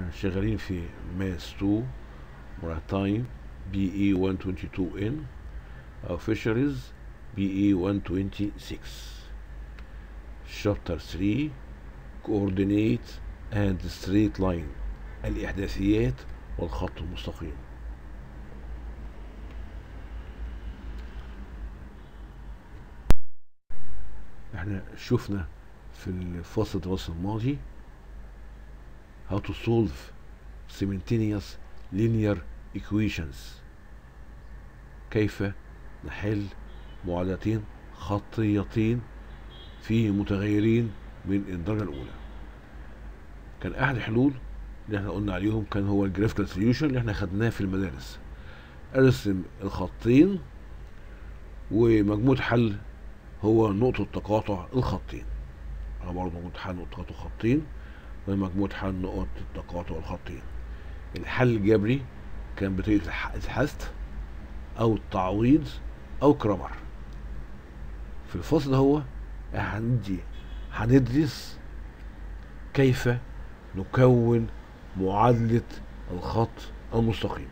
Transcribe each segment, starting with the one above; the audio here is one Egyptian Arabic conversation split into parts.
احنا شغالين في ماس 2 مرتين بي اي 122 ان او فيشرز بي اي 126 شابتر 3 coordinate and straight line الإحداثيات والخط المستقيم احنا شفنا في الفصل الدراسي الماضي how to solve simultaneous linear equations كيف نحل معادلتين خطيتين في متغيرين من الدرجة الأولى كان أحد الحلول اللي احنا قلنا عليهم كان هو الجرافيكال سوليوشن اللي احنا خدناه في المدارس ارسم الخطين ومجموع حل هو نقطة تقاطع الخطين أنا برضه مجموعة حل نقطة تقاطع الخطين ومجموعة حل نقط تقاطع الخطين الحل الجبري كان بطريقة الحث أو التعويض أو كرامر في الفصل ده هو هندي هندرس كيف نكون معادلة الخط المستقيم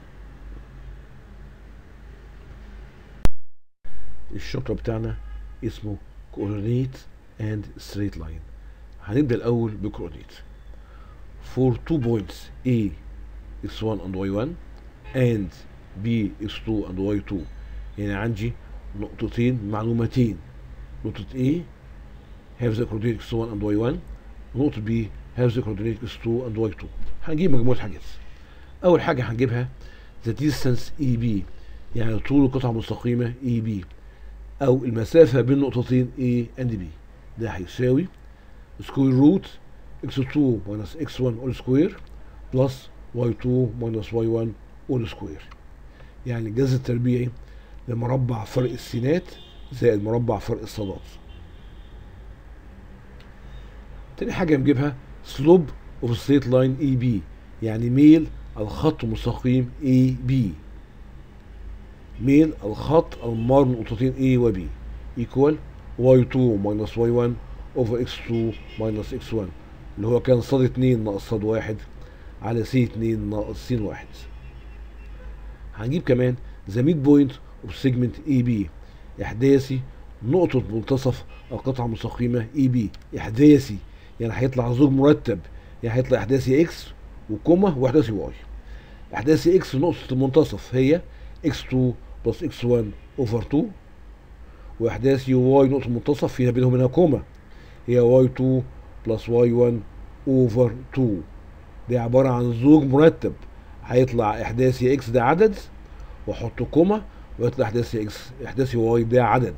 الشابتر بتاعنا اسمه coordinate and straight line هنبدأ الأول بكوردينيت for two points A x1 and y1 and B x2 and y2 يعني عندي نقطتين معلومتين نقطة A have the coordinate x1 and y1 نقطة B have the coordinate x2 and y2 هنجيب مجموعة حاجات أول حاجة هنجيبها the distance EB يعني طول قطعة مستقيمة EB أو المسافة بين نقطتين A and B ده هيساوي سكوير روت x2 minus x1 all square plus y2 minus y1 all square يعني الجذر التربيعي لمربع فرق السينات زائد مربع فرق الصادات تاني حاجة نجيبها سلوب اوف ستريت لاين اي بي يعني ميل الخط المستقيم اي بي ميل الخط المار من نقطتين A و B equal y2 minus y1 over x2 minus x1 اللي هو كان صاد 2 ناقص صاد 1 على س 2 ناقص س 1 هنجيب كمان ذا ميد بوينت اوف سيجمنت اي بي احداثي نقطة منتصف القطعة المستقيمة اي بي احداثي يعني هيطلع زوج مرتب يعني هيطلع احداثي اكس وكوما واحداثي واي احداثي اكس نقطة المنتصف هي x2 بلس x1 اوفر 2 واحداثي واي نقطة منتصف فيها بينهم هنا كوما هي y2 بلس y1 اوفر 2 دي عبارة عن زوج مرتب هيطلع احداثي اكس ده عدد واحط كوما ويطلع احداثي اكس احداثي واي ده عدد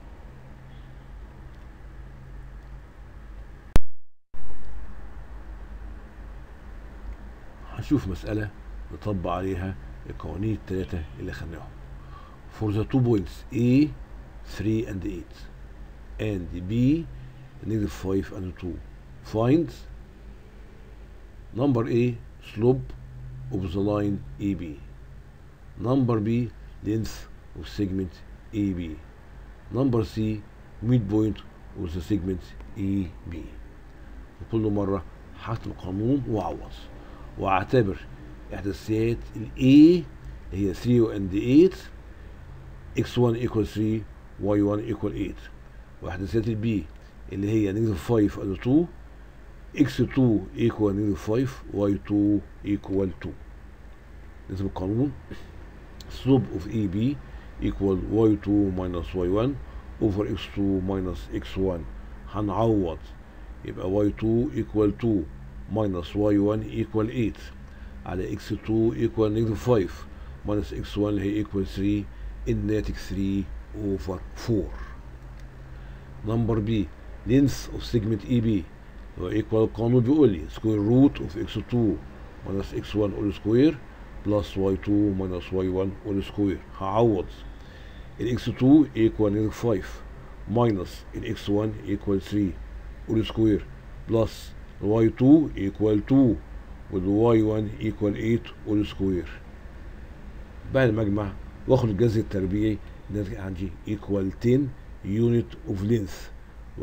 هنشوف مسألة نطبق عليها القوانين الثلاثة اللي خدناهم for the two points A 3 and 8 and B negative 5 and 2 find number A slope of the line AB number B length of segment AB number C midpoint of the segment AB وكل مرة هكتب قانون وأعوض وأعتبر إحداثيات ال A هي 3 and 8 x1 equal 3 y1 equal 8 وإحداثيات ال B اللي هي negative 5 and 2 x2 equal negative 5 y2 equal 2 نسب القانون slope of AB equal y2 minus y1 over x2 minus x1 هنعوض يبقى y2 equal 2 minus y1 equal 8 على x2 equal negative 5 minus x1 اللي هي equal 3 الناتج 3 over 4 number B length of segment EB هو equal القانون بيقول لي square root of x2 minus x1 all square plus y2 minus y1 all square هعوض ال x2 equal negative 5 minus ال x1 equal 3 all square plus y2 equal 2 وال y1 equal 8 all square بعد المجمع واخد الجذر التربيعي ناتج عندي equal 10 unit of length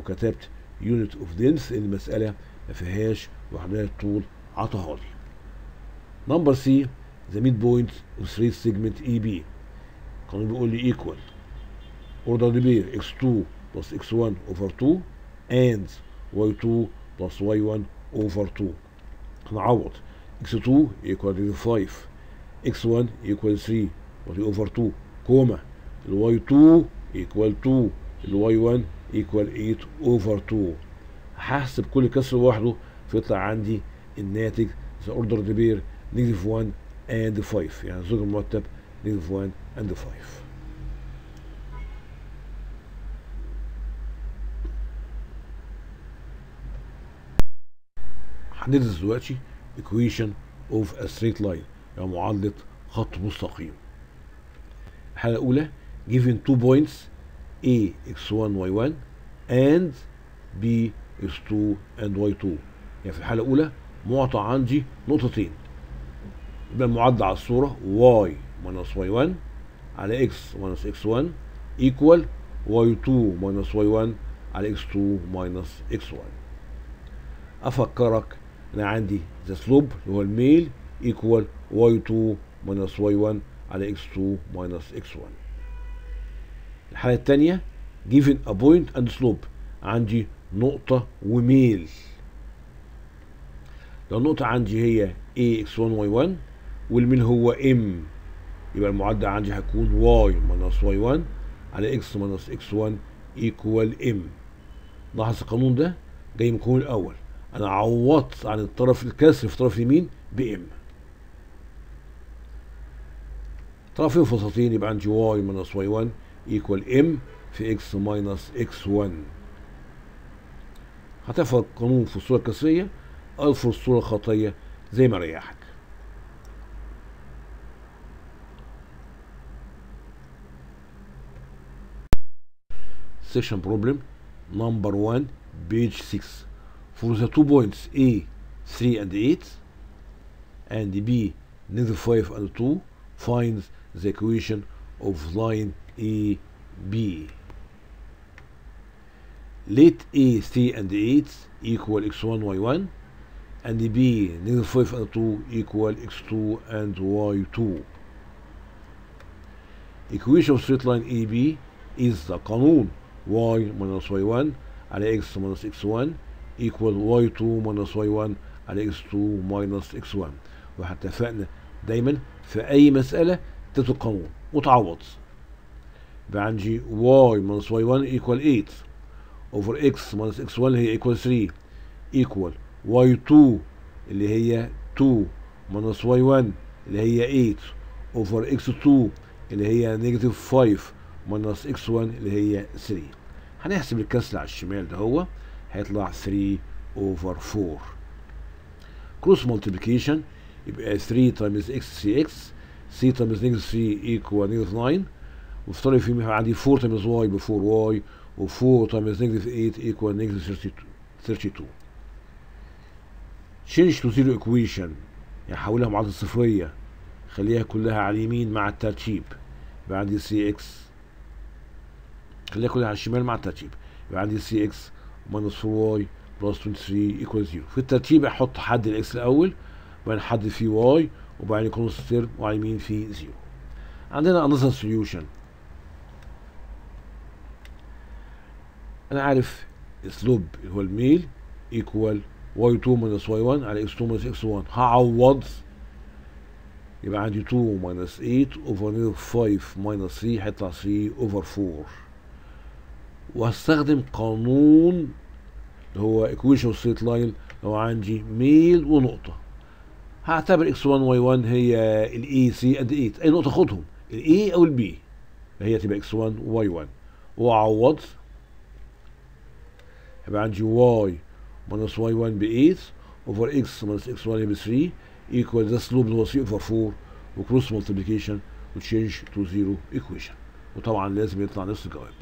وكتبت unit of length المسألة ما فيهاش وحدات طول عطاها لي نمبر سي ذا ميد بوينت اوف 3 سيجمنت اي بي القانون بيقول لي ايكوال اوردر بير x2 بلس x1 اوفر 2 and y2 بلس y1 اوفر 2 هنعوض x2 equal 5 x1 equal 3 بلس اوفر 2 كوما ال y2 equal 2 ال y1 equal 8 اوفر 2 هحسب كل كسر لوحده فيطلع عندي الناتج the ordered pair negative 1 and 5 يعني زوج المرتب negative 1 and 5 هندرس دلوقتي equation of a straight line يعني معادلة خط مستقيم الحالة الأولى given two points A x1 y1 and B x2 and y2 يعني في الحالة الأولى معطى عندي نقطتين يبقى المعدل على الصورة y minus y1 على x minus x1 equal y2 minus y1 على x2 minus x1 أفكرك أنا عندي the slope اللي هو الميل equal y2 minus y1 على x2 minus x1 الحالة التانية given a point and slope عندي نقطة وميل لو النقطة عندي هي a x1 y1 والميل هو m يبقى المعدل عندي هيكون y minus y1 على x minus x1 equal m لاحظ القانون ده جاي من القانون الأول أنا عوضت عن الطرف الكسر في طرف اليمين ب m طرفين وسطين يبقى عندي y minus y1 equal m في x minus x1 هتفهم القانون في الصورة الكسرية أو في الصورة الخطية زي ما ريحك section problem number 1 page 6 for the two points A 3 and 8 and B negative 5 and 2 find the equation of line AB let A 3 and 8 equal x1 y1 and B negative 5 and 2 equal x2 and y2 equation of straight line AB is the قانون y minus y1 على x minus x1 equal y2 minus y1 على x2 minus x1 واحنا اتفقنا دايما في اي مسألة تاخد القانون وتعوض يبقى عندي y minus y1 equal 8 over x minus x1 اللي هي equal 3 equal y2 اللي هي 2 minus y1 اللي هي 8 over x2 اللي هي negative 5 minus x1 اللي هي 3 هنحسب الكسر على الشمال ده هو هيطلع 3 over 4 cross multiplication يبقى 3 times x 3x 3 times negative 3 equal negative 9 وفي طرف يمين عندي 4 times y ب 4y و 4 times negative 8 equal negative 32 change to zero equation يعني حولها معادلة صفرية خليها كلها على اليمين مع الترتيب يبقى عندي 3x خليها كلها على الشمال مع الترتيب يبقى عندي 3x minus 4y plus 23 equal 0 في الترتيب احط حد الاكس الاول وبعدين حد فيه y وبعدين كونست تيرم وعلى اليمين فيه 0 عندنا another solution انا عارف اسلوب اللي هو الميل equal y2 minus y1 على x2 minus x1 هعوض يبقى عندي 2 minus 8 over negative 5 minus 3 هيطلع 3 over 4 وهستخدم قانون اللي هو equation of straight line لو عندي ميل ونقطة هعتبر x1 y1 هي ال A 3 and 8 أي نقطة خدهم ال A أو ال B هي تبقى x1 y1 وأعوض يبقى عندي y minus y1 ب 8 over x minus x1 ب 3 equal ده سلوب اللي هو 3 over 4 وكروس multiplication وتشينج تو زيرو equation وطبعا لازم يطلع نفس الجواب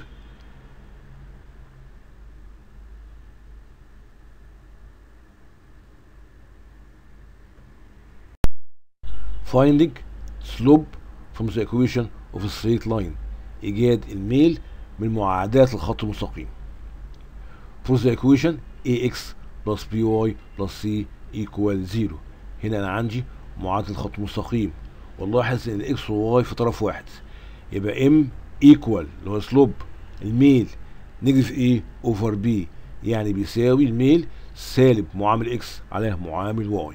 finding slope from the equation of a straight line إيجاد الميل من معادلات الخط المستقيم for the equation ax plus by plus c equal 0 هنا أنا عندي معادله خط مستقيم ونلاحظ ان الاكس والواي في طرف واحد يبقى ام ايكوال اللي هو سلوب الميل نيجاتيف ايه اوفر بي يعني بيساوي الميل سالب معامل اكس على معامل واي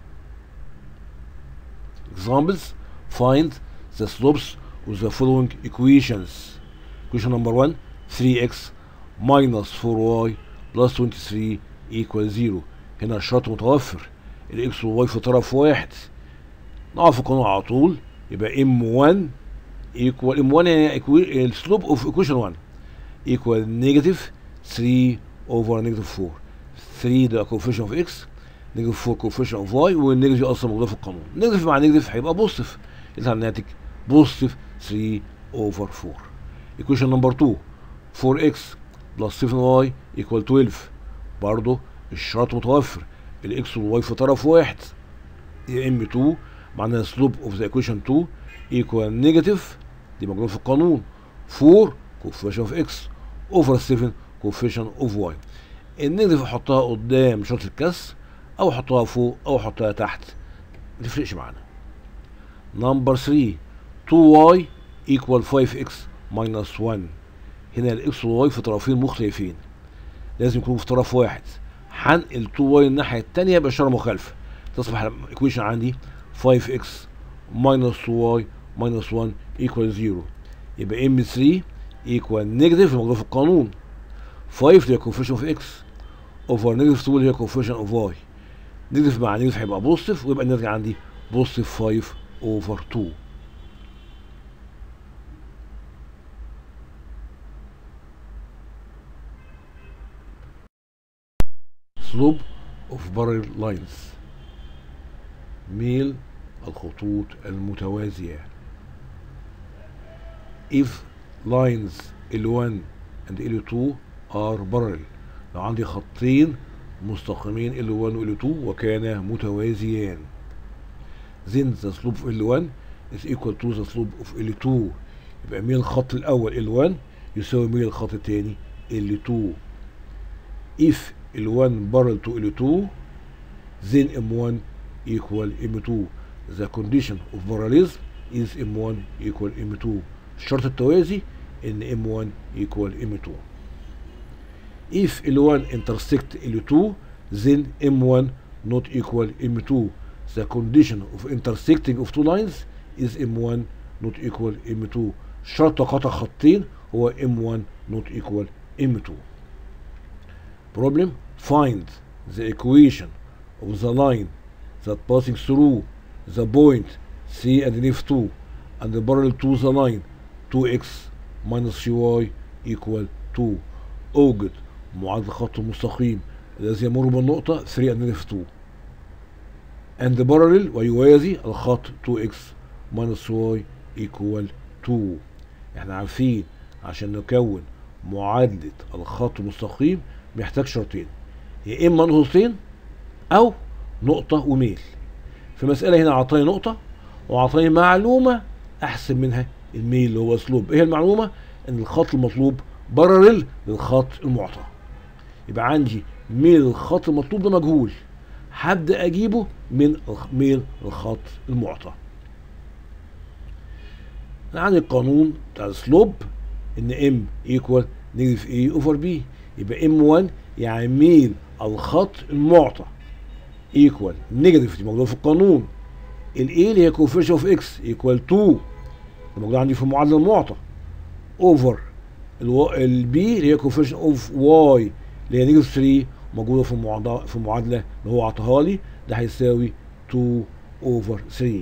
examples find the slopes of the following equations equation number 1 3x minus 4y plus 23 equal 0 هنا الشرط متوفر الاكس والواي في طرف واحد نعرف القانون على طول يبقى m1 equal m1 يعني السلوب اوف equation 1 equal negative 3 over negative 4 3 ده coefficient of x negative 4 coefficient of y والنيجاتيف اصلا موجوده في القانون نيجاتيف مع نيجاتيف هيبقى بوزيتيف يطلع الناتج بوزيتيف 3 over 4 equation number 2 4x plus 7y equal 12 برضه الشرط متوفر الاكس والواي في طرف واحد يا ام 2 معناها سلوب اوف ذا equation 2 equal نيجاتيف دي موجوده في القانون 4 coefficient of x over 7 coefficient of y النيجاتيف احطها قدام شرط الكسر او احطها فوق او احطها تحت ما تفرقش معانا نمبر 3 2y equal 5x minus 1 هنا الاكس والواي في طرفين مختلفين لازم يكونوا في طرف واحد هنقل 2y الناحيه الثانيه باشاره مخالفه تصبح الايكويشن عندي 5x minus 2y minus 1 equal 0 يبقى m3 equal نيجاتيف الموجوده في القانون 5 اللي هي coefficient of x over نيجاتيف 2 اللي هي coefficient of y نيجاتيف مع نيجاتيف هيبقى بوزيتيف ويبقى الناتج عندي بوزيتيف 5 over 2 slope of parallel lines ميل الخطوط المتوازية if lines L1 and L2 are parallel لو عندي خطين مستقيمين L1 و L2 وكانا متوازيان then the slope of L1 is equal to the slope of L2 يبقى ميل الخط الأول L1 يساوي ميل الخط الثاني L2 if L1 parallel to L2 then M1 equal M2 the condition of parallelism is M1 equal M2 الشرط التوازي ان M1 equal M2 if L1 intersect L2 then M1 not equal M2 the condition of intersecting of two lines is M1 not equal M2 شرط قطع خطين هو M1 not equal M2 problem find the equation of the line that passing through the point C and F2 and parallel to the line 2x minus 3y equal 2 اوجد معادلة خط مستقيم الذي يمر بالنقطة 3 and F2 and parallel ويوازي الخط 2x minus y equal 2 احنا عارفين عشان نكون معادلة الخط المستقيم محتاج شرطين يا اما نقطتين او نقطة وميل في مسألة هنا عطاني نقطة وعطاني معلومة احسب منها الميل اللي هو سلوب ايه المعلومة ان الخط المطلوب بارلل للخط المعطى يبقى عندي ميل الخط المطلوب ده مجهول هبدأ اجيبه من ميل الخط المعطى انا عندي القانون بتاع السلوب ان ام ايكوال نيجاتيف اي اوفر بي يبقى ام 1 يعني ميل الخط المعطى ايكوال نيجاتيف دي موجوده في القانون الاي اللي هي كوفيشن اوف اكس ايكوال 2 موجوده عندي في المعادله المعطى اوفر البي اللي هي كوفيشن اوف واي اللي هي نيجاتيف 3 موجوده في المعادله في المعادله اللي هو عطاها لي ده هيساوي 2 اوفر 3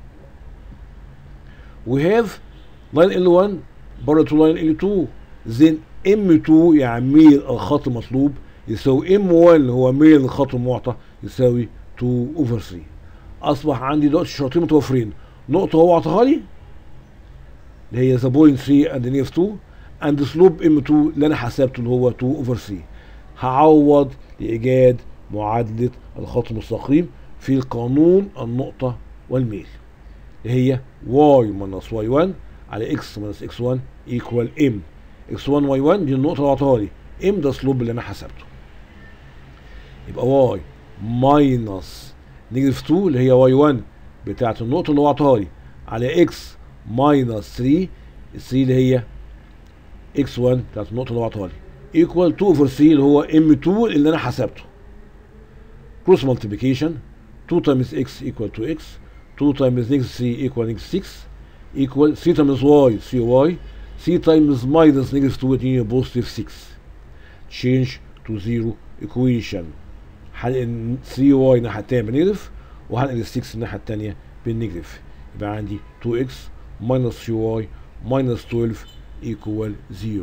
we have line L1 parallel to line L2 then M2 يعني ميل الخط المطلوب يساوي M1 اللي هو ميل الخط المعطى يساوي 2 over 3 اصبح عندي دلوقتي شرطين متوفرين نقطة هو عطاها لي اللي هي the point 3 and the F2 and slope M2 اللي انا حسبته اللي هو 2 over 3 هعوض لإيجاد معادلة الخط المستقيم في قانون النقطة والميل اللي هي y minus y1 على x minus x1 equal m x1 y1 دي النقطة اللي عطاها لي m ده سلوب اللي انا حسبته يبقى y minus نيجاتيف 2 اللي هي y1 بتاعت النقطة اللي هو عطاها لي على اكس ماينس 3 ال 3 اللي هي اكس 1 بتاعت النقطة اللي هو عطاها لي ايكوال 2 اوفر 3 اللي هو ام 2 اللي انا حسبته كروس مالتيبيكيشن 2 تايمز اكس ايكوال 2 اكس 2 تايمز نيجاتيف 3 ايكوال نيجاتيف 6 ايكوال 3 تايمز واي 3 واي 3 تايمز ماينس نيجاتيف 2 اديني بوزيتيف 6 change to zero equation هنقل 3 واي الناحيه الثانيه بنيجاتيف وهنقل 6 الناحيه الثانيه بالنيجاتيف يبقى عندي 2 x minus 3 y minus 12 equal 0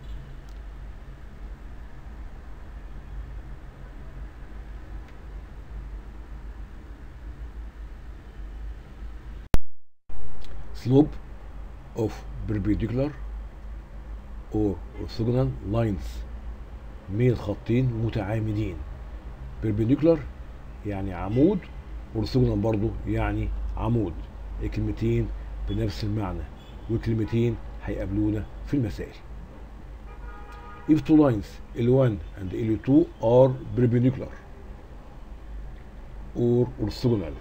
slope of perpendicular or orthogonal lines بين خطين متعامدين perpendicular يعني عمود orthogonal برضو يعني عمود الكلمتين بنفس المعنى والكلمتين هيقابلونا في المسائل if two lines L1 and L2 are perpendicular or orthogonal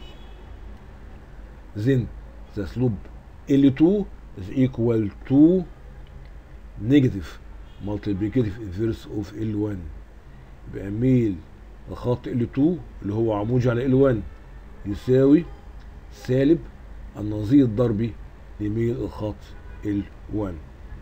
then the slope L2 is equal to negative multiplicative inverse of L1 يبقى ميل الخط L2 اللي هو عمودي على L1 يساوي سالب النظير الضربي لميل الخط L1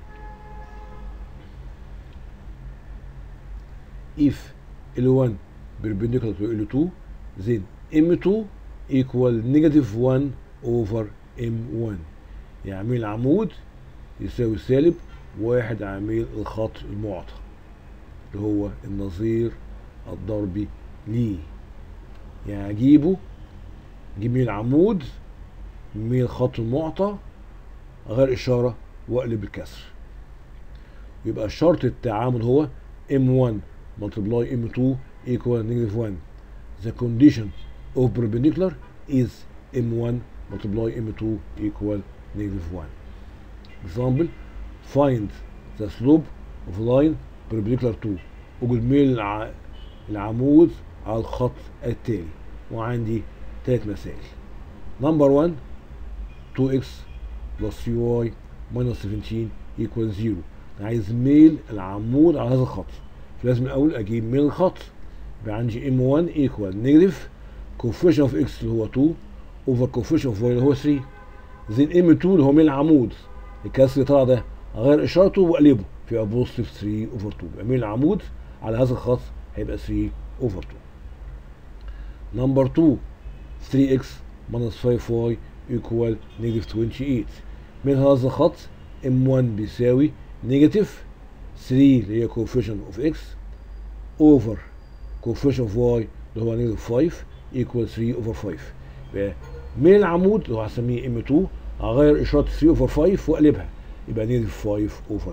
if L1 perpendicular to L2 then M2 equal negative 1 over M1 يعني ميل العمود يساوي سالب واحد عميل الخط المعطى اللي هو النظير الضربي ليه يعني اجيبه اجيب ميل العمود ميل الخط المعطى غير اشاره واقلب الكسر يبقى شرط التعامل هو M1 multiply M2 equal negative 1 the condition of perpendicular is M1 multiply M2 equal negative 1 example find the slope of line perpendicular to وجد ميل الع... العمود على الخط التالي وعندي ثلاث مسائل نمبر 1 2x plus 3y minus 17 equal 0 عايز ميل العمود على هذا الخط فلازم الاول اجيب ميل الخط يبقى عندي m1 equal negative coefficient of x اللي هو 2 over coefficient of y اللي هو 3 زين m2 اللي هو ميل العمود الكسر اللي طلع ده اغير اشارته واقلبه فيبقى بوزيتيف 3 اوفر 2 يبقى ميل العمود على هذا الخط هيبقى 3 اوفر 2 نمبر 2 3x minus 5y equal negative 28 من هذا الخط m1 بيساوي نيجاتيف 3 اللي هي coefficient of x over coefficient of y اللي هو نيجاتيف 5 equal 3 over 5 يبقى من العمود اللي هو هسميه m2 هغير اشاره 3 over 5 واقلبها يبقى نيجاتيف 5 over 3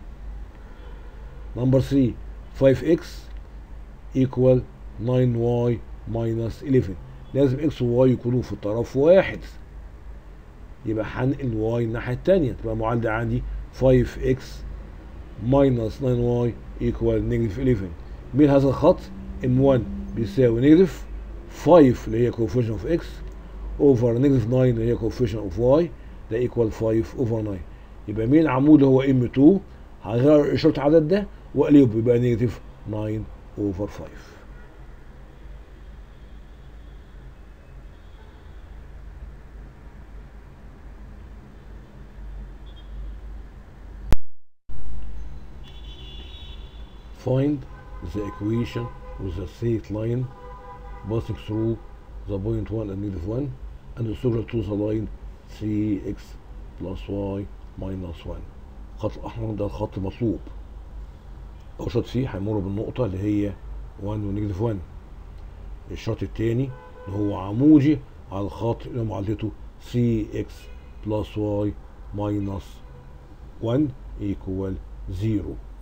نمبر 3 5x equal 9y minus 11 لازم x و y يكونوا في طرف واحد يبقى هنقل y الناحية التانية تبقى معادلة عندي 5x minus 9y equal negative 11 مين هذا الخط m1 بيساوي نيجاتيف 5 اللي هي coefficient of x over نيجاتيف 9 اللي هي coefficient of y ده equal 5 over 9 يبقى مين العمود هو m2 هغير اشارة العدد ده واقلبه يبقى نيجاتيف 9 over 5 Find the equation with the straight line passing through the point 1 and negative 1 and the to the line 3x plus y minus 1 الخط الأحمر ده الخط المطلوب أول شرط فيه هيمر بالنقطة اللي هي 1 ونيجاتيف 1 الشرط التاني اللي هو عمودي على الخط اللي معادلته 3x plus y minus 1 equal 0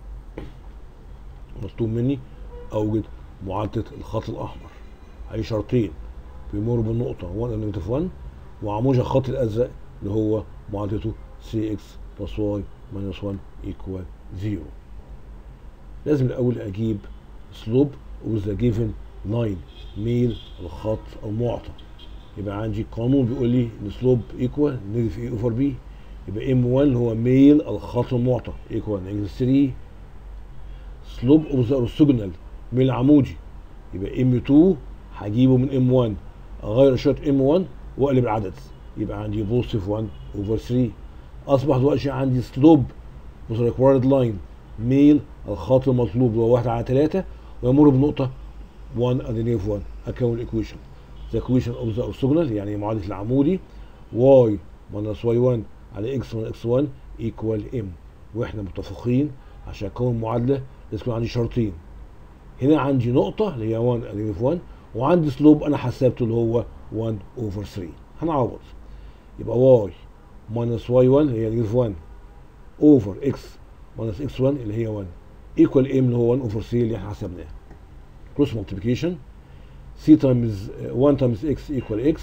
مطلوب مني اوجد معادله الخط الاحمر اي شرطين بيمر بالنقطه 1 نيجاتيف 1 وعمودها الخط الازرق اللي هو معادلته 3x plus y minus 1 equal 0 لازم الاول اجيب slope with the given line ميل الخط المعطى يبقى عندي القانون بيقول لي ان سلوب ايكوال نيجاتيف اي اوفر بي يبقى ام 1 اللي هو ميل الخط المعطى ايكوال نيجاتيف 3 سلوب اوف ذا اورثوجونال ميل عمودي يبقى ام 2 هجيبه من ام 1 اغير اشاره ام 1 واقلب العدد يبقى عندي بوزيتيف 1 اوفر 3 اصبح دلوقتي عندي سلوب اوف ذا ريكوايرد لاين ميل الخط المطلوب اللي هو 1 على 3 ويمر بنقطه 1 ادي نيف 1 اكون الايكويشن ذا ايكويشن اوف ذا اورثوجونال يعني معادله العمودي y minus y1 على x من x1 equal m واحنا متفقين عشان اكون معادله لازم يكون عندي شرطين هنا عندي نقطه اللي هي 1 ادي نيف 1 وعندي سلوب انا حسبته اللي هو 1 اوفر 3 هنعوض يبقى y minus y1 هي نيجاتيف 1 اوفر x minus x1 اللي هي 1 equal m اللي هو 1 اوفر 3 اللي احنا حسبناه cross multiplication c times uh, 1 times x equal x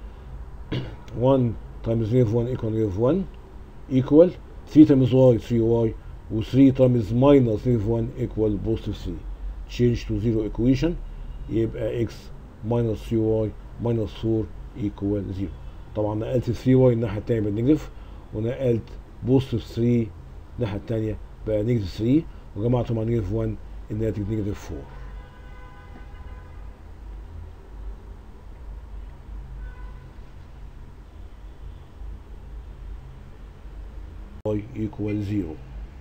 1 times negative 1 equal negative 1 equal 3 times y 3y و 3 times minus negative 1 equal positive 3 change to zero equation يبقى x minus 3y minus 4 equal 0 طبعا نقلت 3y الناحية التانية بالنيجاتيف ونقلت positive 3 الناحية التانية بقى نيجاتيف 3 وجمعت مع نيجاتيف 1 الناتج نيجاتيف 4 y equal 0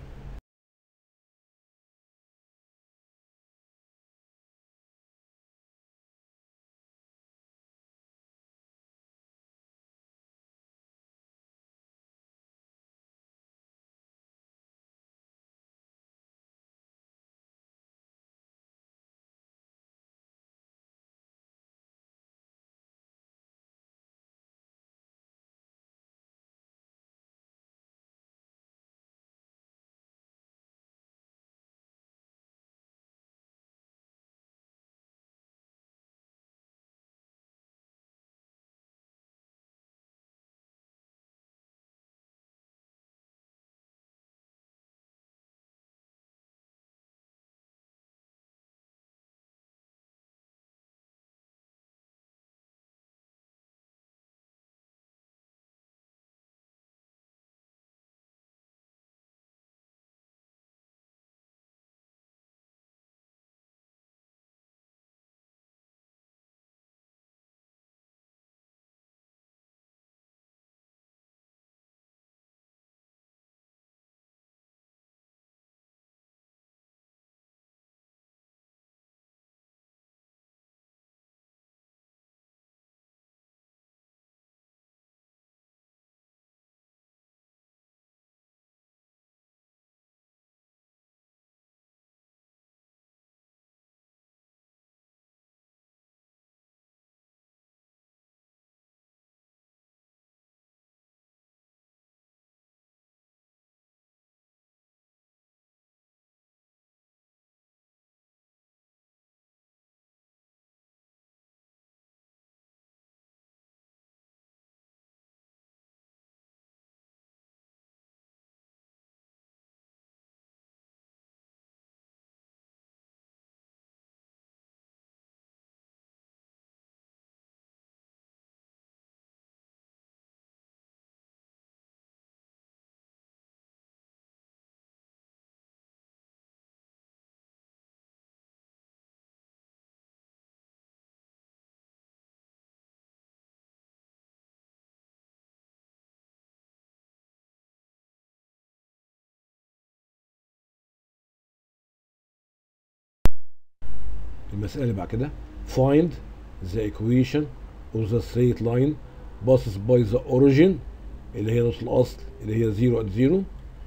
المسألة اللي بعد كده find the equation of the straight line passes by the origin اللي هي نقطة الأصل اللي هي 0 at 0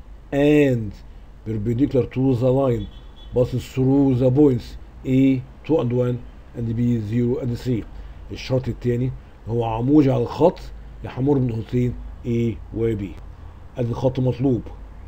and perpendicular to the line passes through the points A 2 and 1 and B 0 and 3 الشرط الثاني هو عمودي على الخط يحمر بنقطتين A و B ادي الخط مطلوب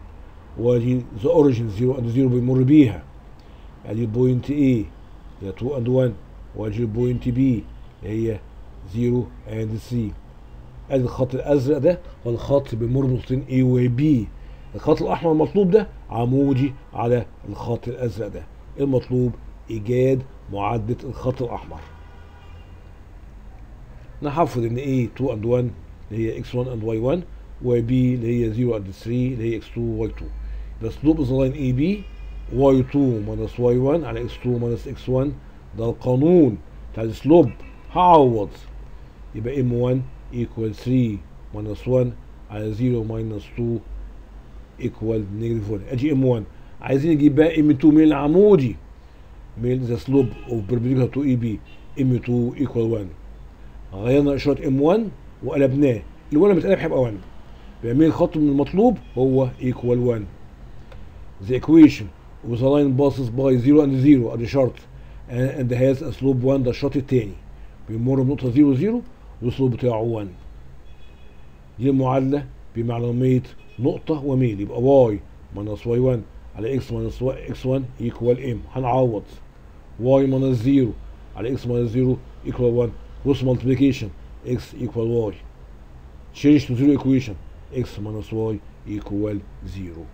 وادي the origin 0 and 0 بيمر بيها ادي البوينت A هي 2 and 1 وادي البوينت B اللي هي 0 and 3 ادي الخط الازرق ده هو الخط بيمر بنقطتين A و B الخط الاحمر المطلوب ده عمودي على الخط الازرق ده المطلوب ايجاد معادله الخط الاحمر نحفظ ان A 2 and 1 اللي هي x1 and y1 و B اللي هي 0 and 3 اللي هي x2 y2 يبقى سلوب اوف ذا لاين AB y2 minus y1 على x2 minus x1 ده القانون بتاع السلوب هعوض يبقى m1 equal 3 minus 1 على 0 minus 2 equal negative 1 ادي m1 عايزين نجيب بقى m2 من العمودي من the slope of perpendicular to EB m2 equal 1 غيرنا اشاره m1 وقلبناه ال1 لما اتقلب هيبقى 1 يبقى مين الخط من المطلوب هو equal 1 the equation with the line passes by 0 and 0 ادي شرط and has a slope 1 ده الشرط الثاني بيمر بنقطه 0 0 والسلوب بتاعه 1 دي المعادله بمعلوميه نقطه وميل يبقى y minus y1 على x minus x1 equal m هنعوض y minus 0 على x minus 0 equal 1 cross multiplication x equal y change to zero equation x minus y equal 0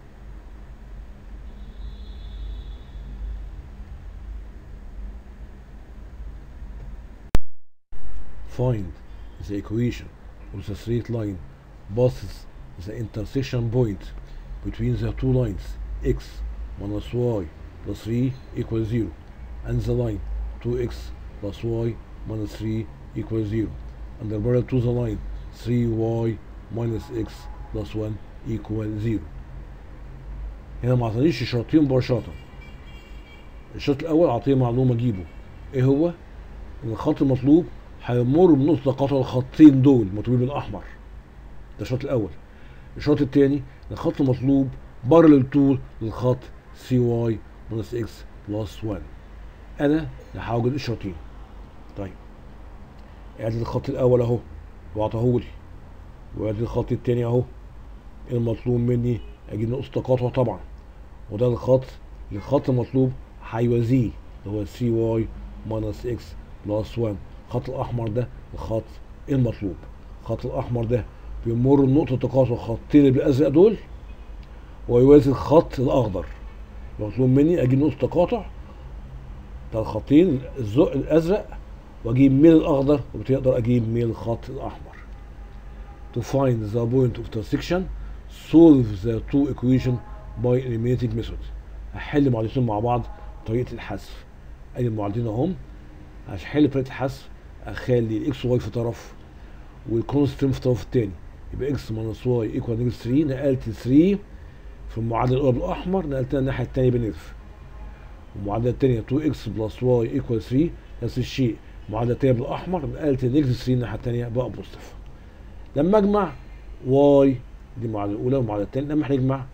find the equation of the straight line passes the intersection point between the two lines x minus y plus 3 equals 0 and the line 2x plus y minus 3 equals 0 and the parallel to the line 3y minus x plus 1 equal 0 هنا ما اعطانيش شرطين مباشرة الشرط الأول أعطيه معلومة أجيبه إيه هو؟ إن الخط المطلوب هيمر بنقطة تقاطع الخطين دول مطلوبين بالأحمر ده الشرط الأول الشرط الثاني إن الخط المطلوب بارلل طول للخط سي واي ماينس اكس بلس 1 أنا اللي هوجد الشرطين طيب ادي الخط الأول أهو وأعطاهولي وادي الخط الثاني أهو المطلوب مني أجيب نقطة تقاطع طبعا وده الخط الخط المطلوب هيوازيه اللي هو سي واي ماينس اكس بلس 1 الخط الاحمر ده الخط المطلوب الخط الاحمر ده بيمر بنقطه تقاطع الخطين اللي بالازرق دول ويوازي الخط الاخضر مطلوب مني اجيب نقطه تقاطع بتاع الخطين الزق الازرق واجيب ميل الاخضر وبالتالي اقدر اجيب ميل الخط الاحمر to find the point of intersection solve the two equation by eliminating method هحل معادلتين مع بعض طريقه الحذف ادي المعادلتين اهم عشان احل طريقه الحذف اخلي الاكس واي في طرف والكونستنت في الطرف الثاني يبقى اكس ماينس واي ايكوال نيجاتيف 3 نقلت 3 في المعادله الاولى بالاحمر نقلتها الناحيه الثانيه بنيجاتيف المعادله الثانيه 2 اكس بلس واي ايكوال 3 نفس الشيء المعادله الثانيه بالاحمر نقلت نيجاتيف 3 الناحيه الثانيه بقى بوزيتيف لما اجمع واي دي المعادله الاولى والمعادله الثانيه لما هنجمع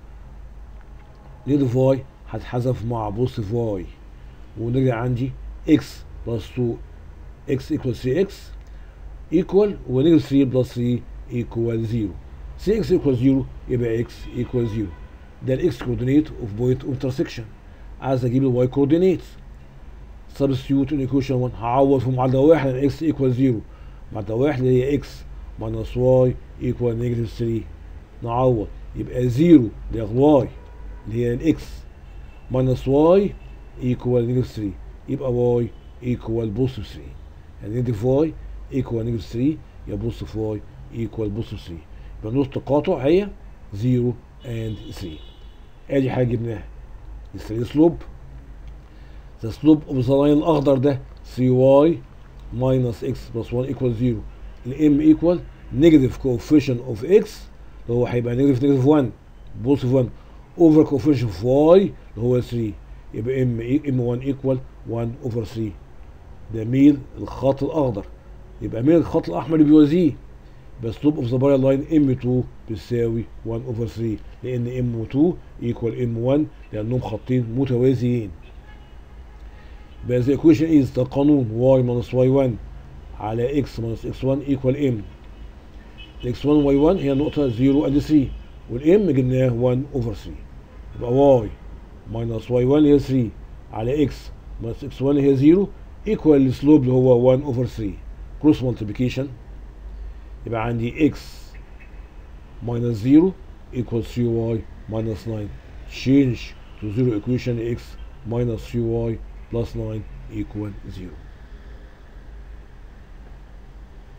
نيجاتيف واي هتحذف مع بوزيتيف واي ونرجع عندي اكس بلس 2 x equals 3x equal ونيجاتيف 3 بلس 3 equal 0 3x equals 0 يبقى x equals 0 ده الاكس كوردينيت اوف بوينت اوف انترسكشن عايز اجيب الواي كوردينيت سبستيوت ان ايكويشن 1 هعوض في معادله واحد ان x equals 0 معادله واحد اللي هي x minus y equal نيجاتيف 3 نعوض يبقى 0 اللي هي y اللي هي الاكس minus y equal نيجاتيف 3 يبقى y equal بوزيتيف 3 يعني نيجاتيف واي ايكوال نيجاتيف 3 يبقى بوزيتيف واي ايكوال بوزيتيف 3 يبقى نقطة التقاطع هي 0 اند 3 ادي حاجة جبناها الثري سلوب ذا سلوب اوف ذا لاين الاخضر ده 3 واي ماينس اكس بلس 1 ايكوال 0 الام ايكوال نيجاتيف كوفيشن اوف اكس اللي هو هيبقى نيجاتيف نيجاتيف 1 بوزيتيف 1 اوفر كوفيشن اوف واي اللي هو 3 يبقى ام ام 1 ايكوال 1 اوفر 3 ده ميل الخط الاخضر يبقى ميل الخط الاحمر اللي بيوازيه يبقى سلوب اوف ذا بارير لاين ام 2 بتساوي 1 اوفر 3 لان ام 2 ايكوال ام 1 لانهم خطين متوازيين يبقى ذا ايكويشن از ده قانون y minus y1 على x minus x1 ايكوال ام x1 y1 هي نقطة 0 and 3 والام جبناه 1 اوفر 3 يبقى y minus y1 هي 3 على x minus x1 هي 0 ايكوال السلوب اللي هو 1 اوفر 3 كروس مالتيبيكيشن يبقى عندي x minus 0 equals 3y minus 9 change to zero equation x minus 3y plus 9 equal 0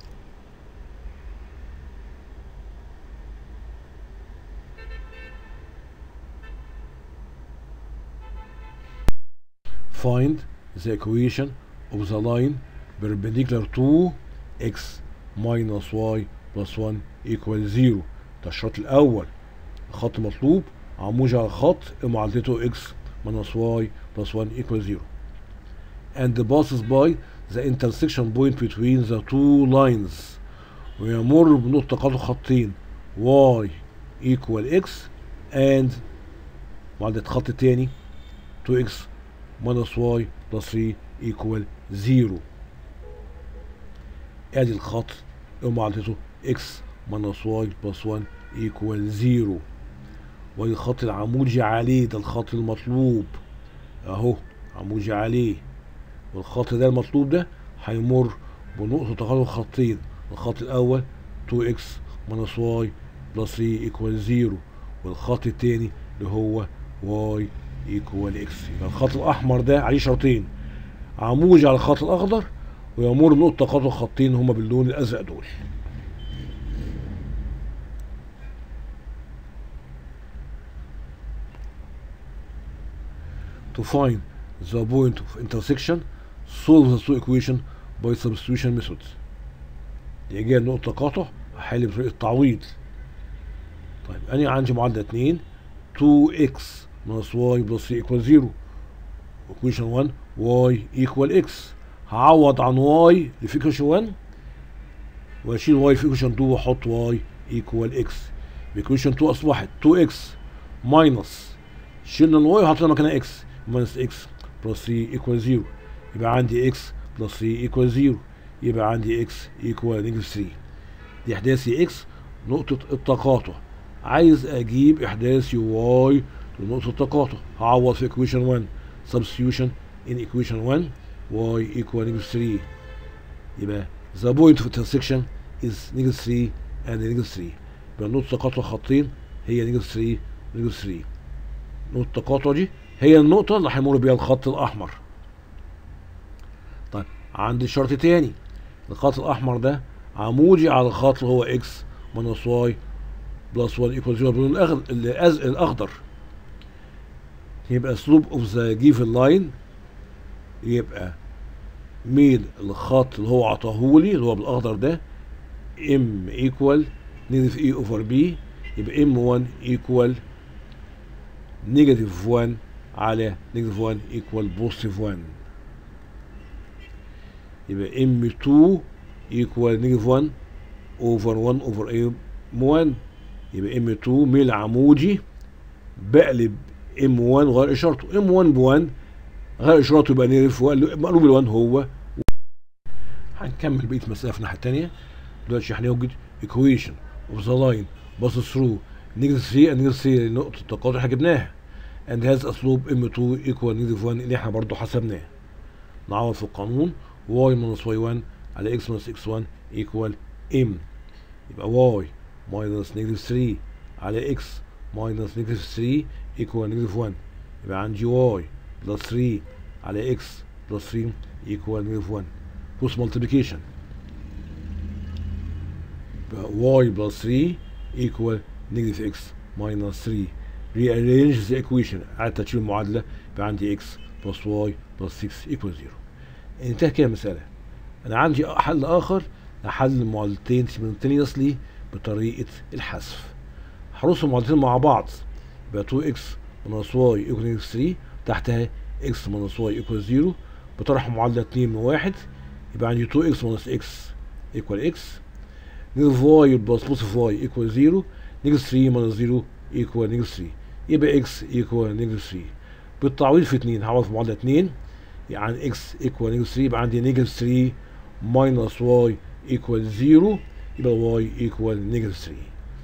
find the equation of the line perpendicular to x minus y plus 1 equal 0 ده الشرط الأول الخط مطلوب عمودي على الخط معادلته x minus y plus 1 equal 0 and passes by the intersection point between the two lines ويمر بنقطة تقاطع خطين y equal x and معادلة خط تاني 2x minus y plus 3 equal 0 ادي الخط ومعادلته x minus y plus 1 equal 0 والخط العمودي عليه ده الخط المطلوب اهو عمودي عليه والخط ده المطلوب ده هيمر بنقطة تقاطع خطين الخط الأول 2x minus y plus 3 equal 0 والخط التاني اللي هو y equal x يبقى الخط الأحمر ده عليه شرطين عمودي على الخط الأخضر ويمر بنقطة تقاطع خطين هما باللون الأزرق دول to find the point of intersection solve the two equation by substitution method يجي نقطة تقاطع أحل بطريقة تعويض طيب أنا عندي معادلة 2 2x minus y plus 3 equal 0 equation 1 y equal x هعوض عن y في equation 1 واشيل y في equation 2 واحط y equal x equation 2 أصبحت 2x minus شلنا ال y وحطينا مكانها x minus x plus 3 equal 0 يبقى عندي x plus 3 equal 0 يبقى عندي x equal negative 3 دي احداثي x نقطة التقاطع عايز اجيب احداثي y لنقطة التقاطع هعوض في equation 1 substitution in equation 1 y equal negative 3 يبقى the point of intersection is negative 3 and negative 3 يبقى نقطة تقاطع خطين هي negative 3 negative 3 نقطة التقاطع دي هي النقطة اللي هيمر بيها الخط الأحمر طيب عندي شرط تاني الخط الأحمر ده عمودي على الخط اللي هو x minus y plus 1 equal 0 باللون الأخضر الأخضر يبقى slope of the given line يبقى ميل الخط اللي هو عطاهولي اللي هو بالأخضر ده m equal negative e over b يبقى m1 equal negative 1 على negative 1 equal positive 1 يبقى m2 equal negative 1 over 1 over m1 يبقى m2 ميل عمودي بقلب m1 غير اشارته m1 ب1 غير اشارته يبقى نيجاتيف 1 مقلوب ال1 هو هنكمل بقيه المساله في الناحيه الثانيه دلوقتي هنوجد equation of the line passes through negative 3 and negative 3 نقطه التقاطع احنا جبناها and has a slope m2 equal negative 1 اللي احنا برضه حسبناه نعوض في القانون y minus y1 على x minus x1 equal m يبقى y minus negative 3 على x minus negative 3 equal negative 1 يبقى عندي y plus 3 على x plus 3 equal negative 1 cross multiplication يبقى y plus 3 equal negative x minus 3 rearrange the equation عاد تشيل المعادلة يبقى عندي x plus y plus 6 equal 0 انتهى كده المسألة أنا عندي حل آخر لحل المعادلتين simultaneously بطريقة الحذف هرص المعادلتين مع بعض يبقى 2x minus y equal negative 3 تحتها x minus y equal 0 بطرح معادلة 2 من 1 يبقى عندي 2x minus x equal x negative y plus positive y equal 0 negative 3 minus 0 equal negative 3 يبقى x equal negative 3 بالتعويض في 2 هعوض في معادلة 2 يعني x equal negative 3 يبقى عندي negative 3 minus y equal 0 يبقى y equal negative 3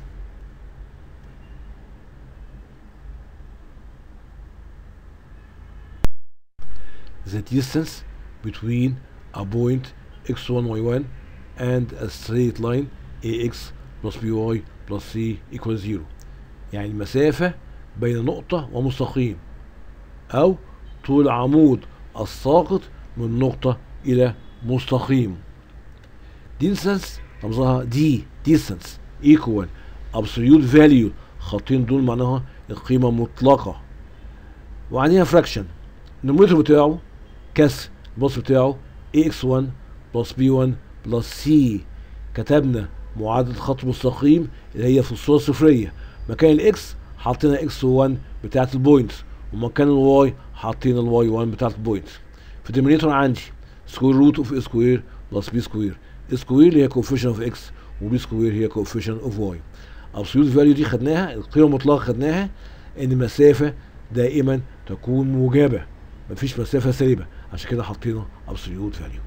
the distance between a point x1 y1 and a straight line ax plus by plus c equals 0 يعني المسافة بين نقطة ومستقيم أو طول عمود الساقط من نقطة إلى مستقيم distance رمزها d distance equal absolute value خطين دول معناها القيمة مطلقة وعليها fraction النوميريتور بتاعه كسر البسط بتاعه ax1 بلس b1 بلس c كتبنا معادلة خط مستقيم اللي هي في الصورة الصفرية مكان الاكس حطينا x1 بتاعة البوينت ومكان الواي حطينا الواي 1 بتاعة البوينت في الديمينيتور عندي سكوير روت اوف سكوير بلس بي سكوير سكوير اللي هي كوفيشن اوف اكس وبي سكوير هي كوفيشن اوف واي ابسوليوت فاليو دي خدناها القيمه المطلقه خدناها ان المسافه دائما تكون موجبه مفيش مسافه سالبه عشان كده حطينا ابسوليوت فاليو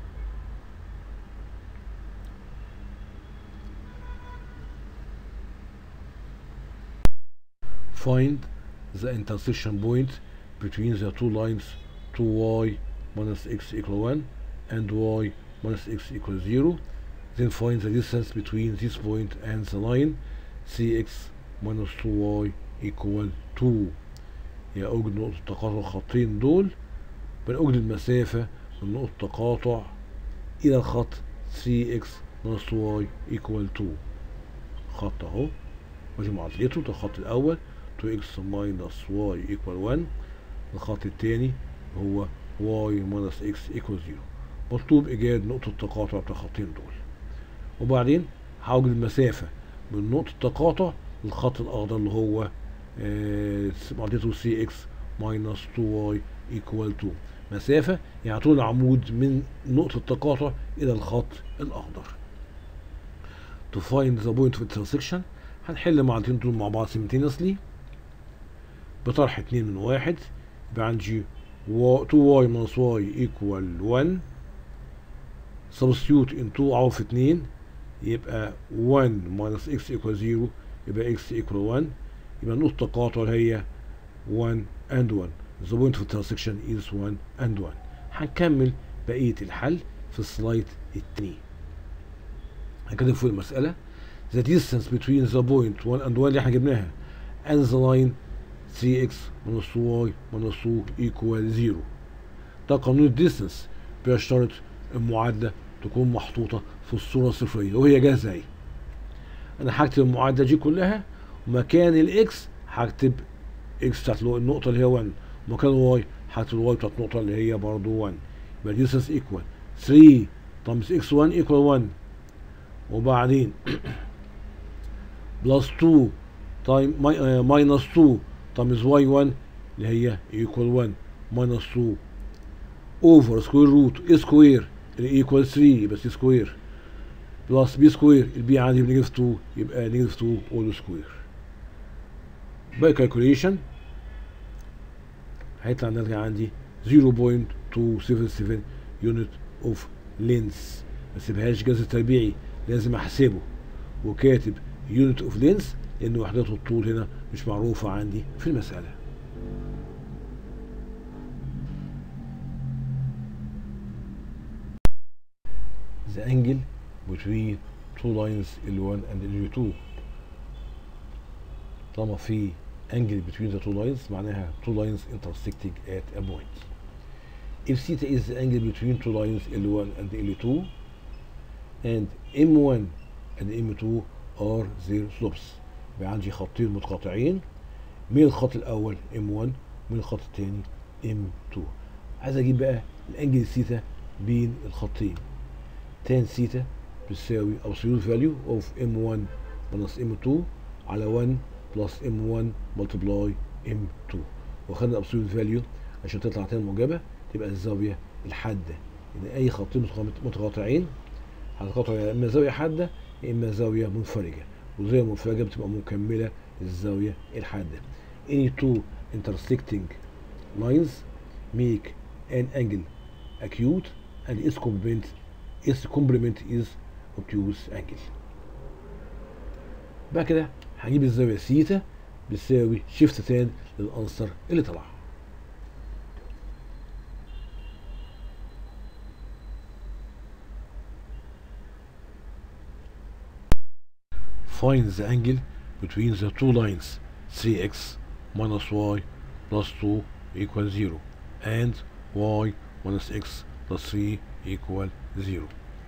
find the intersection point between the two lines 2y minus x equal 1 and y minus x equal 0 then find the distance between this point and the line cx minus 2y equal 2 يا أوجد نقطة تقاطع الخطين دول بنوجد المسافة من نقطة تقاطع إلى الخط 3x minus 2y equal 2 خط أهو ودي معادلته ده الخط الأول 2x minus y equal 1 الخط التاني هو y minus x equal 0 مطلوب إيجاد نقطة التقاطع بتاع الخطين دول وبعدين هوجد المسافة من نقطة التقاطع للخط الأخضر اللي هو آه، معادلته cx minus 2y equal 2 مسافة يعني طول العمود من نقطة التقاطع إلى الخط الأخضر to find the point of intersection هنحل معادلتين دول مع بعض simultaneously بطرح 2 من واحد يبقى عندي 2y minus y equal 1 substitute in 2 عوض في 2 يبقى 1 minus x equal 0 يبقى x equal 1 يبقى نقطة التقاطع هي 1 and 1 the point of intersection is 1 and 1 هنكمل بقية الحل في السلايد التاني هنكتب فوق المسألة the distance between the point 1 and 1 اللي احنا جبناها and the line 3x minus 2y minus 2 equal 0 ده قانون الديستنس بيشترط المعادلة تكون محطوطة في الصورة الصفرية وهي جاهزة اهي انا هكتب المعادلة دي كلها ومكان الاكس هكتب اكس بتاعت النقطة اللي هي 1 ومكان الواي هكتب الواي بتاعت النقطة اللي هي برضه 1 يبقى distance equal 3 times x1 equal 1 وبعدين بلس 2 تايم ماينس 2 تايمز واي 1 اللي هي ايكوال 1 ماينس 2 اوفر سكوير روت اي سكوير اللي ايكوال 3 يبقى سي سكوير بلس بي سكوير البي عندي بنيجاتيف 2 يبقى نيجاتيف 2 اول سكوير باي كالكوليشن هيطلع الناتج عندي 0.277 يونت اوف لينس ما سيبهاش جذر تربيعي لازم احسبه وكاتب يونت اوف لينس لان وحدات الطول هنا مش معروفة عندي في المسألة the angle between two lines L1 and L2 طالما في angle between the two lines معناها two lines intersecting at a point if theta is the angle between two lines L1 and L2 and M1 and M2 are their slopes يبقى عندي خطين متقاطعين من الخط الاول M1 ومن الخط الثاني M2 عايز اجيب بقى الانجل ثيتا بين الخطين تان ثيتا بتساوي absolute value of M1 minus M2 على 1 plus M1 multiply M2 واخدنا absolute value عشان تطلع تاني موجبة تبقى الزاوية الحادة يعني أي خطين متقاطعين هتقاطع يا إما زاوية حادة يا إما زاوية منفرجة والزاوية المنفرجة بتبقى مكملة للزاوية الحادة any two intersecting lines make an angle acute and its complement its complement is obtuse angle بعد كده هجيب الزاوية سيتا بتساوي شيفت تان للأنصر اللي طلع find the angle between the two lines 3x minus y plus 2 equal 0 and y minus x plus 3 equal 0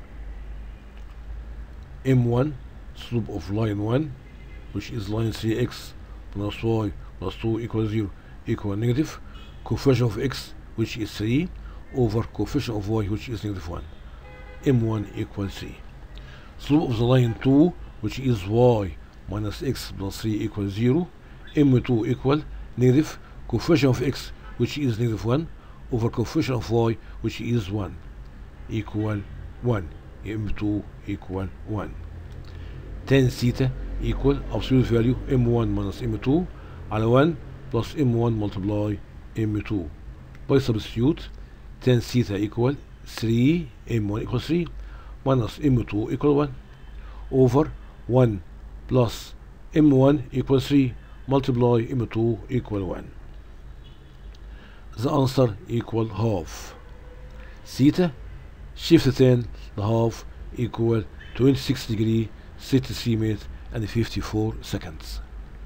m1 slope of line 1 which is line 3x plus y plus 2 equal 0 equal negative coefficient of x which is 3 over coefficient of y which is negative 1 m1 equals 3 slope of the line 2 which is y minus x plus 3 equals 0 m2 equal negative coefficient of x which is negative 1 over coefficient of y which is 1 equal 1 m2 equal 1 tan theta equal absolute value m1 minus m2 على 1 plus m1 multiply m2 by substitute tan theta equal 3 m1 equal 3 minus m2 equal 1 over 1 plus m1 equal 3 multiply m2 equal 1 the answer equal half theta shift 10 the half equal 26 degree 63 minutes and 54 seconds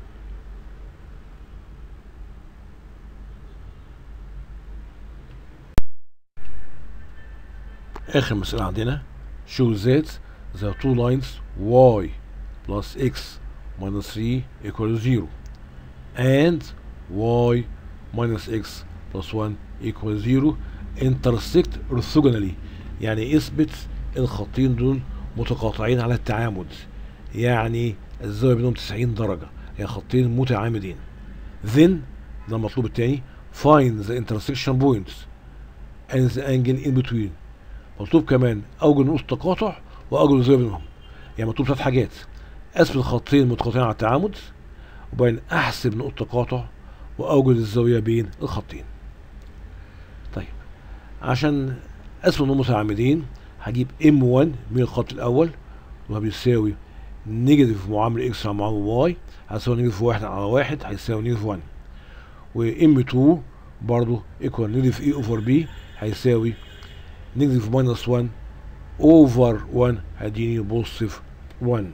آخر مسألة عندنا shows that the two lines y plus x minus 3 equals 0 and y minus x plus 1 equals 0 intersect orthogonally يعني اثبت الخطين دول متقاطعين على التعامد يعني الزاوية بينهم 90 درجة يعني خطين متعامدين then ده المطلوب التاني find the intersection points and the angle in between مطلوب كمان اوجد نقطة تقاطع واوجد الزاوية بينهم يعني مطلوب ثلاث حاجات اثبت الخطين متقاطعين على التعامد وبعدين احسب نقطة تقاطع واوجد الزاوية بين الخطين طيب عشان اثبت انهم متعامدين هجيب M1 من الخط الاول وهو بيساوي نيجاتيف معامل اكس على معامل واي هيساوي نيجاتيف واحد على واحد هيساوي نيجاتيف 1 و M2 برضه ايكوال نيجاتيف اي اوفر بي هيساوي نيجاتيف ماينس 1 اوفر 1 هيديني بوزيتيف 1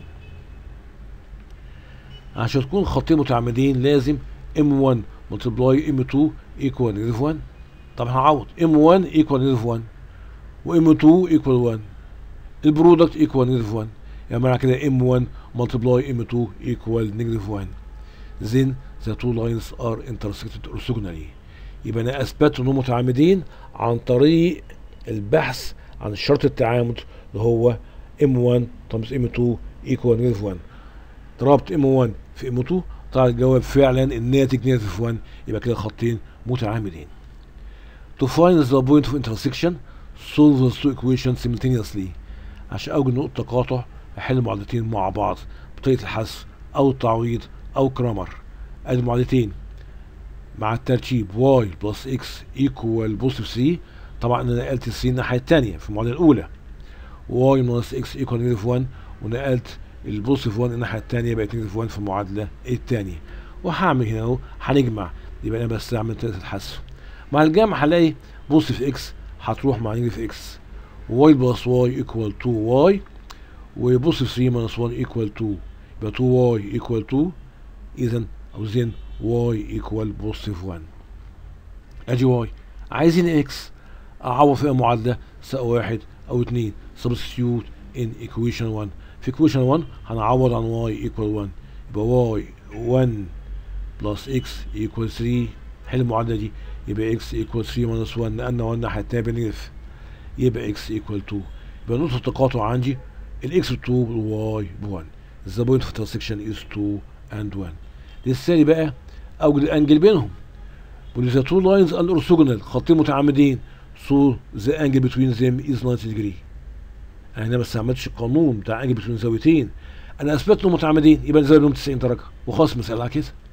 عشان تكون خطين متعامدين لازم M1 ملتبلاي M2 ايكوال نيجاتيف 1 طب هنعوض M1 ايكوال نيجاتيف 1 و M2 ايكوال 1 البرودكت ايكوال نيجاتيف 1 يعني معنى كده M1 multiply M2 equal negative 1 then the two lines are intersected orthogonally يبقى انا اثبت انهم متعامدين عن طريق البحث عن شرط التعامد اللي هو M1 times M2 equal negative 1 ضربت M1 في M2 طلع الجواب فعلا الناتج negative 1 يبقى كده خطين متعامدين to find the point of intersection solve the two equations simultaneously عشان اوجد نقطة تقاطع احل معادلتين مع بعض بطريقة الحذف او التعويض او كرامر ادي معادلتين مع الترتيب y بلس x equal بوزيتيف 3 طبعا انا نقلت 3 الناحية التانية في المعادلة الأولى y بلس x equal نيجاتيف 1 ونقلت البوزيتيف 1 الناحية التانية بقت نيجاتيف 1 في المعادلة التانية وهعمل هنا اهو هنجمع يبقى انا بستعمل طريقة الحذف مع الجمع هلاقي بوزيتيف x هتروح مع نيجاتيف x y بلس y equal 2y وبوزيتيف 3 minus 1 equal 2 يبقى 2y equal 2 اذا او زين y equal بوزيتيف 1 ادي y عايزين x اعوض فيها معادله سواء واحد او اتنين substitute in equation 1 في equation 1 هنعوض عن y equal 1 يبقى y 1 plus x equal 3 حل المعادله دي يبقى x equal 3 minus 1 نقلنا 1 ناحيه التانيه بنقف يبقى x equal 2 يبقى نقطه التقاطع عندي الاكس ب 2 والواي ب 1 the point of intersection is 2 and 1 للثاني بقى اوجد الانجل بينهم when the two lines are orthogonal خطين متعامدين so the angle between them is 90 degree انا ما استعملتش القانون بتاع انجل between زاويتين انا اثبت انهم متعامدين يبقى الزاويه بينهم 90 درجه وخلاص المساله على كده